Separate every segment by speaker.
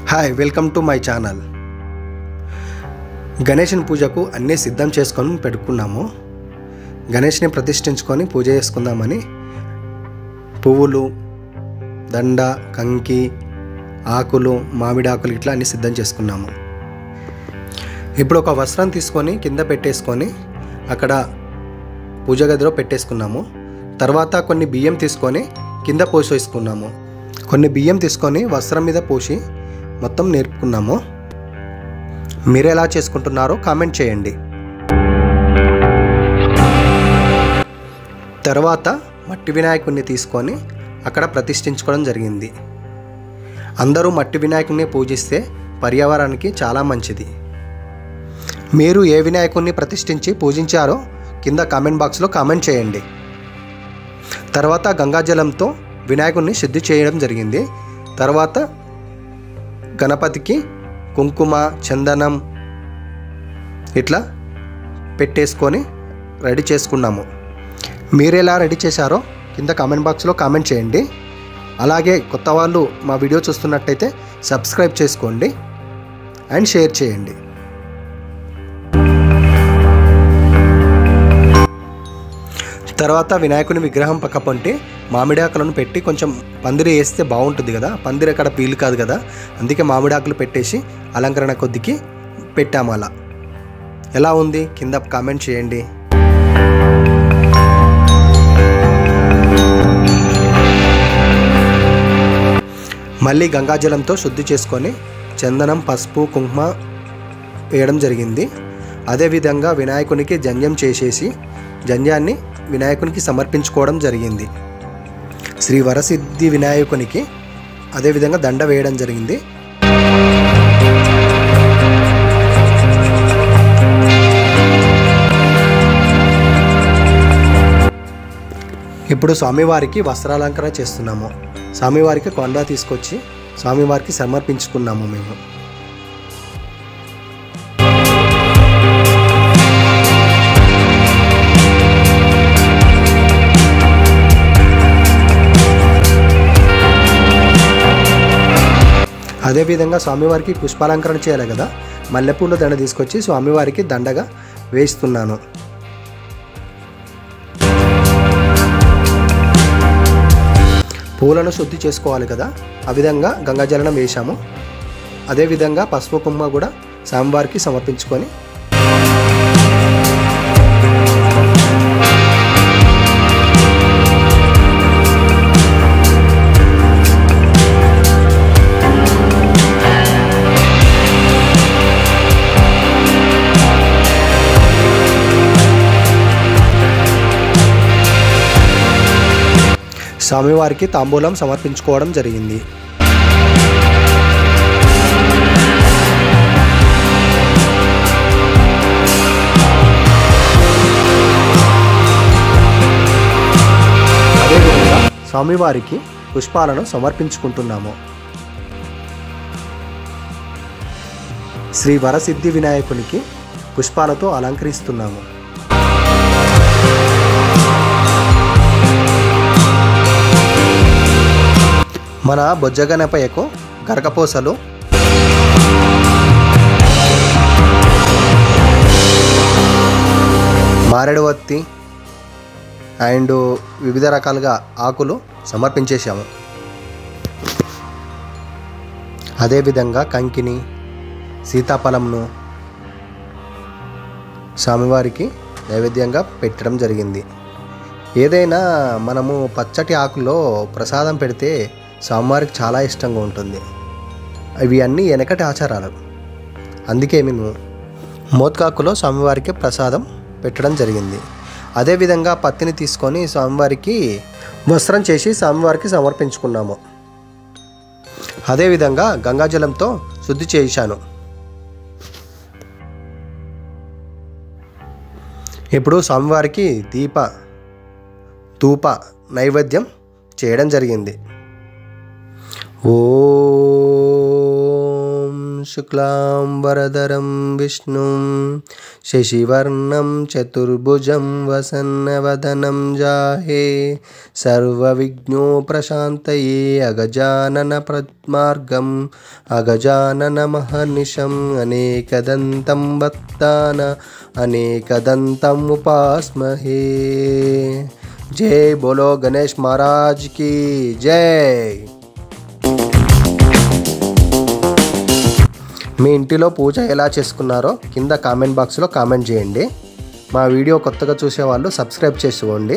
Speaker 1: hi welcome to my channel గణేషుని పూజకు అన్నీ సిద్ధం చేసుకొని పెట్టుకున్నాము గణేష్ని ప్రతిష్ఠించుకొని పూజ చేసుకుందామని పువ్వులు దండ కంకి ఆకులు మామిడి ఆకులు ఇట్లా అన్నీ సిద్ధం చేసుకున్నాము ఇప్పుడు ఒక వస్త్రం తీసుకొని కింద పెట్టేసుకొని అక్కడ పూజ గదిలో పెట్టేసుకున్నాము తర్వాత కొన్ని బియ్యం తీసుకొని కింద పోసేసుకున్నాము కొన్ని బియ్యం తీసుకొని వస్త్రం మీద పోసి మొత్తం నేర్పుకున్నాము మీరు ఎలా చేసుకుంటున్నారో కామెంట్ చేయండి తర్వాత మట్టి వినాయకుడిని తీసుకొని అక్కడ ప్రతిష్ఠించుకోవడం జరిగింది అందరూ మట్టి వినాయకుడిని పూజిస్తే పర్యావరణానికి చాలా మంచిది మీరు ఏ వినాయకుడిని ప్రతిష్ఠించి పూజించారో కింద కామెంట్ బాక్స్లో కామెంట్ చేయండి తర్వాత గంగాజలంతో వినాయకుడిని శుద్ధి చేయడం జరిగింది తర్వాత గణపతికి కుంకుమ చందనం ఇట్లా పెట్టేసుకొని రెడీ చేసుకున్నాము మీరు ఎలా రెడీ చేశారో కింద కామెంట్ బాక్స్లో కామెంట్ చేయండి అలాగే కొత్త వాళ్ళు మా వీడియో చూస్తున్నట్టయితే సబ్స్క్రైబ్ చేసుకోండి అండ్ షేర్ చేయండి తర్వాత వినాయకుని విగ్రహం పక్క పొంటి మామిడాకులను పెట్టి కొంచెం పందిరి వేస్తే బాగుంటుంది కదా పందిరి అక్కడ పీలు కాదు కదా అందుకే మామిడాకులు పెట్టేసి అలంకరణ కొద్దికి పెట్టాము అలా ఎలా ఉంది కింద కామెంట్ చేయండి మళ్ళీ గంగాజలంతో శుద్ధి చేసుకొని చందనం పసుపు కుంకుమ వేయడం జరిగింది అదేవిధంగా వినాయకునికి జంజం చేసేసి జంజాన్ని వినాయకునికి సమర్పించుకోవడం జరిగింది శ్రీ వరసిద్ధి వినాయకునికి అదేవిధంగా దండ వేయడం జరిగింది ఇప్పుడు స్వామివారికి వస్త్రాలంకరణ చేస్తున్నాము స్వామివారికి కొండ తీసుకొచ్చి స్వామివారికి సమర్పించుకున్నాము మేము అదేవిధంగా స్వామివారికి పుష్పాలంకరణ చేయాలి కదా మల్లెపూల దండ తీసుకొచ్చి స్వామివారికి దండగా వేస్తున్నాను పూలను శుద్ధి చేసుకోవాలి కదా ఆ విధంగా గంగాజలనం వేశాము అదేవిధంగా పసుపు కుమ్మ కూడా స్వామివారికి సమర్పించుకొని స్వామివారికి తాంబూలం సమర్పించుకోవడం జరిగింది అదేవిధంగా స్వామివారికి పుష్పాలను సమర్పించుకుంటున్నాము శ్రీ వరసిద్ధి వినాయకునికి పుష్పాలతో అలంకరిస్తున్నాము మన బొజ్జగనపయ్యకు గరకపోసలు మారేడువత్తి అండ్ వివిధ రకాలుగా ఆకులు సమర్పించేశాము అదేవిధంగా కంకిని సీతాఫలంను స్వామివారికి నైవేద్యంగా పెట్టడం జరిగింది ఏదైనా మనము పచ్చటి ఆకులో ప్రసాదం పెడితే స్వామివారికి చాలా ఇష్టంగా ఉంటుంది ఇవి అన్నీ వెనకటి ఆచారాలు అందుకే మేము మోత్కాకులో స్వామివారికి ప్రసాదం పెట్టడం జరిగింది అదేవిధంగా పత్తిని తీసుకొని స్వామివారికి వస్త్రం చేసి స్వామివారికి సమర్పించుకున్నాము అదేవిధంగా గంగాజలంతో శుద్ధి చేశాను ఇప్పుడు స్వామివారికి దీప ధూప నైవేద్యం చేయడం జరిగింది ఓం शुक्लां वरदरं विष्णुं शशिवर्णं चतुर्भुजं वसन्नवदनं जाहे सर्वविघ्नोप्रशान्तये अगजाननपद्मार्गम् अगजाननमहर्निशम् अनेकदन्तं वक्तान अनेकदन्तम् उपास्महे जय बोलो गणेश महाराज की जय మీ ఇంటిలో పూజ ఎలా చేసుకున్నారో కింద కామెంట్ బాక్స్లో కామెంట్ చేయండి మా వీడియో కొత్తగా చూసేవాళ్ళు సబ్స్క్రైబ్ చేసుకోండి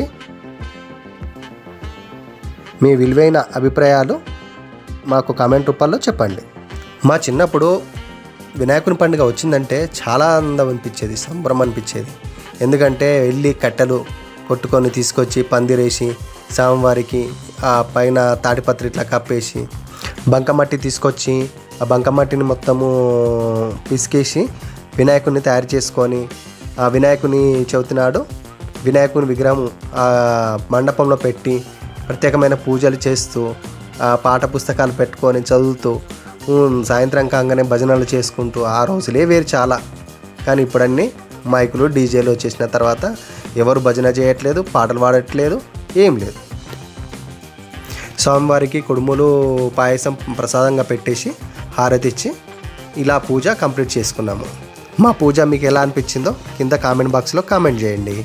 Speaker 1: మీ విలువైన అభిప్రాయాలు మాకు కామెంట్ రూపాల్లో చెప్పండి మా చిన్నప్పుడు వినాయకుని పండుగ వచ్చిందంటే చాలా ఆనందం అనిపించేది సంబరం అనిపించేది ఎందుకంటే వెళ్ళి కట్టెలు కొట్టుకొని తీసుకొచ్చి పందిరేసి స్వామివారికి ఆ పైన తాడిపత్రి ఇట్లా కప్పేసి బంకమట్టి తీసుకొచ్చి ఆ బంకమట్టిని మొత్తము పిసికేసి వినాయకుడిని తయారు చేసుకొని ఆ వినాయకుని చవితి నాడు వినాయకుని విగ్రహం ఆ మండపంలో పెట్టి ప్రత్యేకమైన పూజలు చేస్తూ ఆ పాఠ పుస్తకాలు పెట్టుకొని చదువుతూ ఉమ్, సాయంత్రం కాగానే భజనలు చేసుకుంటూ ఆ రోజులే వేరు చాలా కానీ ఇప్పుడన్నీ మైకులు డీజేలు వచ్చేసిన తర్వాత ఎవరు భజన చేయట్లేదు పాటలు పాడట్లేదు ఏం లేదు స్వామివారికి కుడుములు పాయసం ప్రసాదంగా పెట్టేసి హారతి ఇచ్చి ఇలా పూజ కంప్లీట్ చేసుకున్నాము మా పూజ మీకు ఎలా అనిపించిందో కింద కామెంట్ బాక్స్లో కామెంట్ చేయండి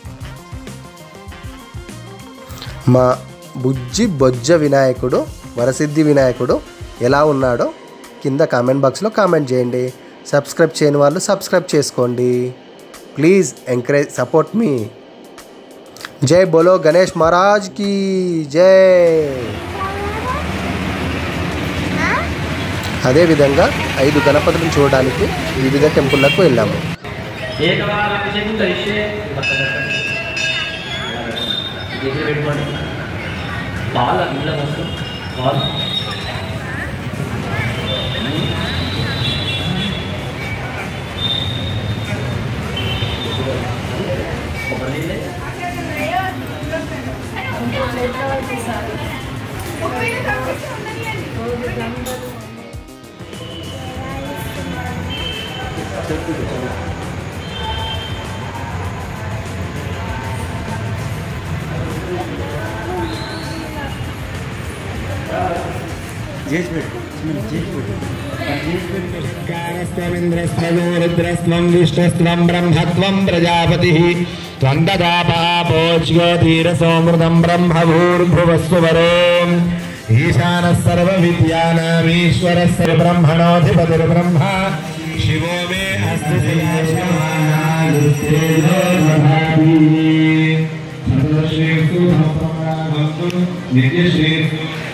Speaker 1: మా బుజ్జి బొజ్జ వినాయకుడు వరసిద్ధి వినాయకుడు ఎలా ఉన్నాడో కింద కామెంట్ బాక్స్లో కామెంట్ చేయండి సబ్స్క్రైబ్ చేయని వాళ్ళు సబ్స్క్రైబ్ చేసుకోండి ప్లీజ్ ఎంకరేజ్ సపోర్ట్ మీ జై బోలో గణేష్ మహారాజ్ की జై అదేవిధంగా ఐదు గణపతులను చూడడానికి వివిధ టెంపుల్లకు వెళ్ళాము
Speaker 2: ఏకవారాభిషేకం కరిష్యే దగ్గర పెట్టుకోండి పాలు ఇంట్లో వస్తుంది పాలు కొబ్బరి నీళ్ళే చేసి పెట్టు చేసి పెట్టు చేసి పెట్టు
Speaker 3: स्त्वमिन्द्रस्त्वयो रुद्रस्त्वं विष्णुस्त्वं ब्रह्मत्वं प्रजापतिः त्वं ददापापोज्यो धीरसोमृतं ब्रह्मभूर्भुवस्वरो ईशानः सर्वविद्यानामीश्वरः सर्वब्रह्मणोऽधिपतिर्ब्रह्मा शिवो मे अस्ति नित्यश्रीस्तु